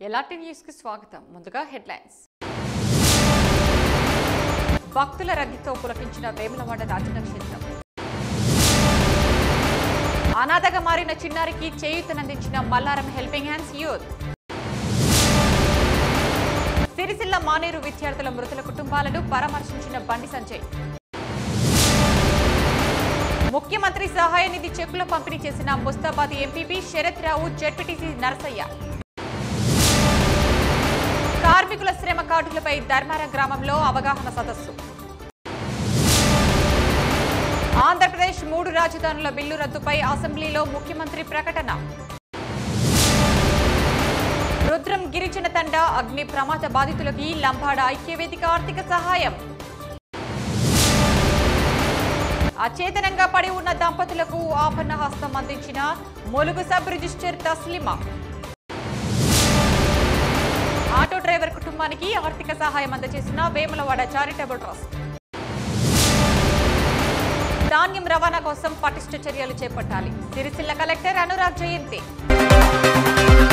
ఎలాంటి న్యూస్కి స్వాగతం ముందుగా హెడ్లైన్స్ భక్తుల రద్దీతో పులకించిన వేములవాడ రాజనక్షత్రం అనాథగా మారిన చిన్నారికి చేయూతనందించిన Mallaram helping hands youth Sircilla Maneru విద్యార్థుల మృతుల కుటుంబాలను పరామర్శించిన బండి సంజయ్ ముఖ్యమంత్రి సహాయ నిధి చెక్కుల పంపిణీ చేసిన ముస్తాబాద్ ఎంపీపీ శరత్ రావు జడ్పీటీసీ నరసయ్య కార్మికుల శ్రమ కార్డులపై ధర్మారం గ్రామంలో అవగాహన సదస్సు ఆంధ్రప్రదేశ్ మూడు రాజధానుల బిల్లు రద్దుపై అసెంబ్లీలో ముఖ్యమంత్రి ప్రకటన రుద్రం గిరిజన తండ అగ్ని ప్రమాద బాధితులకి లంబాడ ఐక్యవేదిక ఆర్థిక సహాయం అచేతనంగా పడి ఉన్న దంపతులకు ఆభరణ హస్తం అందించిన Mulugu sub register Taslima auto driver కుటుంబానికి ఆర్థిక సహాయం అందజేసిన వేములవాడ చారిటబుల్ ట్రస్ట్ ధాన్యం రవాణా కోసం పటిష్ట చర్యలు చేపట్టాలి సిరిసిల్ల కలెక్టర్ అనురాగ్ జయంతి